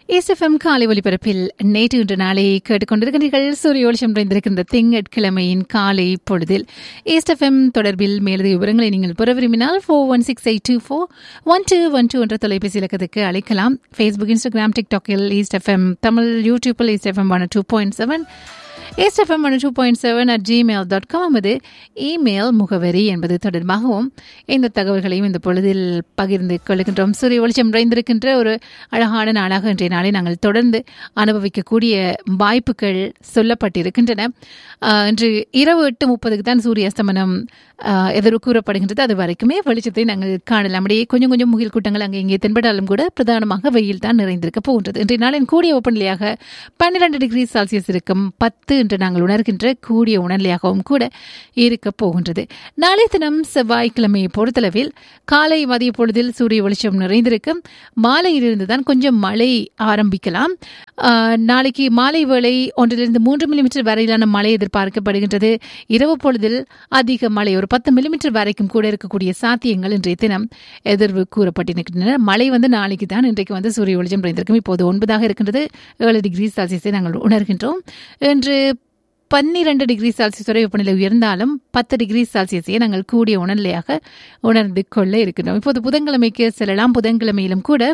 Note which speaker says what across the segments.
Speaker 1: SFM காலை ஒலிபரப்பில் நேற்று இன்று நாளை கேட்டுக்கொண்டிருக்கிறீர்கள் சூரிய ஒளிச்சம் நிறைந்திருக்கின்ற திங்கட்கிழமையின் காலை பொழுதில் எஸ்எஃப்எம் தொடர்பில் மேலதிக விவரங்களை நீங்கள் பெற விரும்பினால் four one six eight two four one two one two என்ற தொலைபேசி இலக்கத்துக்கு அழைக்கலாம் ஃபேஸ்புக் இன்ஸ்டாகிராம் டிக்டாக்கில் ஈஸ்ட் எஃப்எம் தமிழ் யூடியூப்பில் East FM one two point seven SFM one two point seven at Gmail dot com என்பது இமெயில் முகவரி என்பது தொடர்பாகவும் இந்த தகவல்களையும் இந்த பொழுதில் பகிர்ந்து கொள்கின்றோம் சூரிய வெளிச்சம் நிறைந்திருக்கின்ற ஒரு அழகான நாளாக இன்றைய நாளை நாங்கள் தொடர்ந்து அனுபவிக்கக்கூடிய வாய்ப்புகள் சொல்லப்பட்டிருக்கின்றன ஆஹ், இன்று இரவு எட்டு முப்பதுக்கு தான் சூரிய அஸ்தமனம் ஆஹ், எதிர்வு கூறப்படுகின்றது அது வரைக்குமே வெளிச்சத்தை நாங்கள் காணலாம் அப்படியே கொஞ்சம் கொஞ்சம் முகில் கூட்டங்கள் அங்கே இங்கே தென்பட்டாலும் கூட பிரதானமாக வெயில் தான் நிறைந்திருக்க போகின்றது இன்றைய நாளின் கூடிய வெப்பநிலையாக பன்னிரண்டு டிகிரி செல்சியஸ் இருக்கும் பத்து என்று நாங்கள் உணர்கின்ற கூடிய உணர்நிலையாகவும் கூட இருக்க போகின்றது நாளை தினம் செவ்வாய்க்கிழமையை பொறுத்தளவில் காலை மதிய பொழுதில் சூரிய வெளிச்சம் நிறைந்திருக்கும் மாலையிலிருந்து தான் கொஞ்சம் மழை ஆரம்பிக்கலாம் ஆஹ், நாளைக்கு மாலை வேளை ஒன்றிலிருந்து மூன்று மில்லிமீட்டர் வரையிலான மழை எதிர்பார்க்கப்படுகின்றது இரவு பொழுதில் அதிக மழை ஒரு பத்து மில்லிமீட்டர் வரைக்கும் கூட இருக்கக்கூடிய சாத்தியங்கள் இன்றைய தினம் எதிர்வு கூறப்பட்டிருக்கின்றன மழை வந்து நாளைக்கு தான் இன்றைக்கு வந்து சூரிய வெளிச்சம் நிறைந்திருக்கும் இப்போது ஒன்பதாக இருக்கின்றது ஏழு டிகிரி செல்சியஸை நாங்கள் உணர்கின்றோம் இன்று பன்னிரண்டு டிகிரி செல்சியஸ் வரை வெப்பநிலை உயர்ந்தாலும் பத்து டிகிரி செல்சியஸையே நாங்கள் கூடிய உணர்நிலையாக உணர்ந்து கொள்ள இருக்கின்றோம் இப்போது புதன்கிழமைக்கு செல்லலாம் புதன்கிழமையிலும் கூட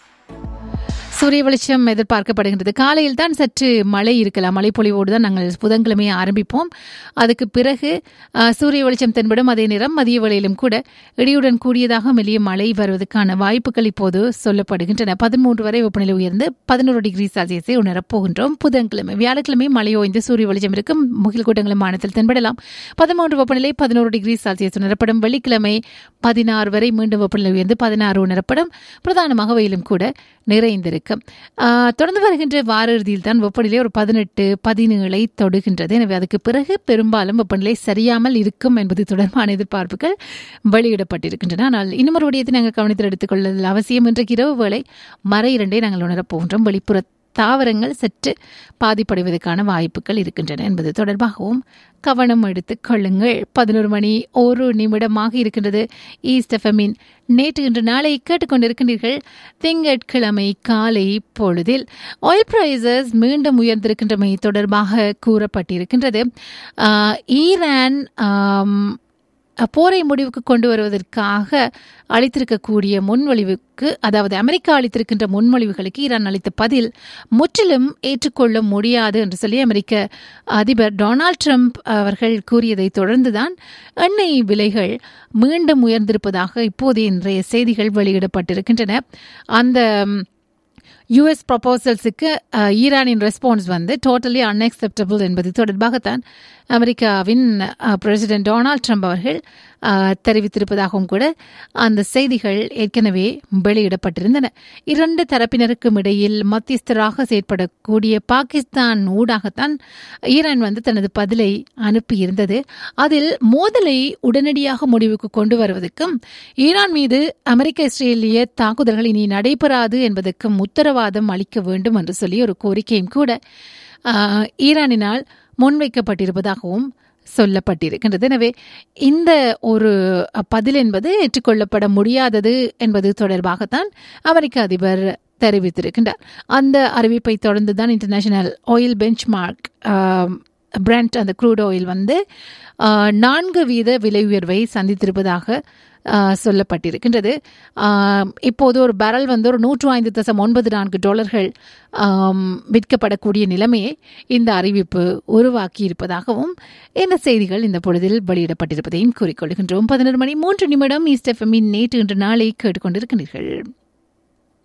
Speaker 1: சூரிய வெளிச்சம் எதிர்பார்க்கப்படுகின்றது காலையில் தான் சற்று மழை இருக்கலாம் மழை பொழிவோடு தான் நாங்கள் புதன்கிழமையை ஆரம்பிப்போம் அதுக்கு பிறகு அஹ், சூரிய வெளிச்சம் தென்படும் அதே நேரம் மதிய வேளையிலும் கூட இடியுடன் கூடியதாக மெல்லிய மழை வருவதற்கான வாய்ப்புகள் இப்போது சொல்லப்படுகின்றன பதிமூன்று வரை வெப்பநிலை உயர்ந்து பதினோரு டிகிரி செல்சியஸை உணரப் போகின்றோம் புதன்கிழமை வியாழக்கிழமை மழை ஓய்ந்து சூரிய வெளிச்சம் இருக்கும் முகில் கூட்டங்களும் வானத்தில் தென்படலாம் பதிமூன்று வெப்பநிலை பதினோரு டிகிரி செல்சியஸ் உணரப்படும் வெள்ளிக்கிழமை பதினாறு வரை மீண்டும் வெப்பநிலை உயர்ந்து பதினாறு உணரப்படும் பிரதானமாக வெயிலும் கூட நிறைந்திருக்கும் ஆஹ், தொடர்ந்து வருகின்ற வார இறுதியில் தான் வெப்பநிலை ஒரு பதினெட்டு பதினேழை தொடுகின்றது எனவே அதுக்கு பிறகு பெரும்பாலும் வெப்பநிலை சரியாமல் இருக்கும் என்பது தொடர்பான எதிர்பார்ப்புகள் வெளியிடப்பட்டிருக்கின்றன ஆனால் இன்னும் ஒரு விடயத்தை நாங்கள் கவனத்தில் எடுத்துக்கொள்வதில் அவசியம் இன்றைக்கு இரவு வேளை மறை இரண்டை நாங்கள் உணரப் போகின்றோம் வெளிப்புற தாவரங்கள் சற்று பாதிப்படைவதற்கான வாய்ப்புகள் இருக்கின்றன என்பது தொடர்பாகவும் கவனம் எடுத்துக் கொள்ளுங்கள் பதினோரு மணி ஒரு நிமிடமாக இருக்கின்றது ஈஸ்ட் எஃப்எம்மின் நேற்று இன்று நாளை கேட்டுக்கொண்டிருக்கின்றீர்கள் திங்கட்கிழமை காலை பொழுதில் ஆயில் பிரைசஸ் மீண்டும் உயர்ந்திருக்கின்றமை தொடர்பாக கூறப்பட்டிருக்கின்றது ஆஹ், ஈரான் ஆம், போரை முடிவுக்கு கொண்டு வருவதற்காக அளித்திருக்கக்கூடிய முன்மொழிவுக்கு அதாவது அமெரிக்கா அளித்திருக்கின்ற முன்மொழிவுகளுக்கு ஈரான் அளித்த பதில் முற்றிலும் ஏற்றுக்கொள்ள முடியாது என்று சொல்லி அமெரிக்க அதிபர் டொனால்ட் ட்ரம்ப் அவர்கள் கூறியதை தொடர்ந்துதான் எண்ணெய் விலைகள் மீண்டும் உயர்ந்திருப்பதாக இப்போது இன்றைய செய்திகள் வெளியிடப்பட்டிருக்கின்றன அந்த ம், யுஎஸ் ப்ரொபோசல்ஸுக்கு ஈரானின் ரெஸ்பான்ஸ் வந்து டோட்டலி அன்அக்செப்டபிள் என்பது தொடர்பாகத்தான் அமெரிக்காவின் பிரசிடென்ட் டொனால்ட் ட்ரம்ப் அவர்கள் அஹ், தெரிவித்திருப்பதாகவும் கூட அந்த செய்திகள் ஏற்கனவே வெளியிடப்பட்டிருந்தன இரண்டு தரப்பினருக்கும் இடையில் மத்தியஸ்தராக செயற்படக்கூடிய பாகிஸ்தான் ஊடாகத்தான் ஈரான் வந்து தனது பதிலை அனுப்பியிருந்தது அதில் மோதலை உடனடியாக முடிவுக்கு கொண்டு வருவதற்கும் ஈரான் மீது அமெரிக்க இஸ்ரேலிய தாக்குதல்கள் இனி நடைபெறாது என்பதற்கும் உத்தரவாதம் அளிக்க வேண்டும் என்று சொல்லி ஒரு கோரிக்கையும் கூட ஆஹ், ஈரானினால் முன்வைக்கப்பட்டிருப்பதாகவும் சொல்லப்பட்டிருக்கின்றது எனவே இந்த ஒரு பதில் என்பது ஏற்றுக்கொள்ளப்பட முடியாதது என்பது தொடர்பாகத்தான் அமெரிக்க அதிபர் தெரிவித்திருக்கின்றார் அந்த அறிவிப்பை தொடர்ந்து தான் இன்டர்நேஷனல் ஆயில் பெஞ்ச்மார்க் பிராண்ட் அந்த க்ரூட் ஆயில் வந்து ஆஹ், நான்கு வீத விலை உயர்வை சந்தித்திருப்பதாக ஆஹ், சொல்லப்பட்டிருக்கின்றது ஆஹ், இப்போது ஒரு பேரல் வந்து ஒரு நூற்று ஐந்து தசம் ஒன்பது நான்கு டாலர்கள் ஆம், விற்கப்படக்கூடிய நிலைமையை இந்த அறிவிப்பு உருவாக்கி இருப்பதாகவும் இந்த செய்திகள் இந்த பொழுதில் வெளியிடப்பட்டிருப்பதையும் கூறிக்கொள்கின்றோம் பதினொரு மணி மூன்று நிமிடம் ஈஸ்ட் எஃப்எம்மின் நேற்று இன்று நாளை கேட்டுக்கொண்டிருக்கிறீர்கள்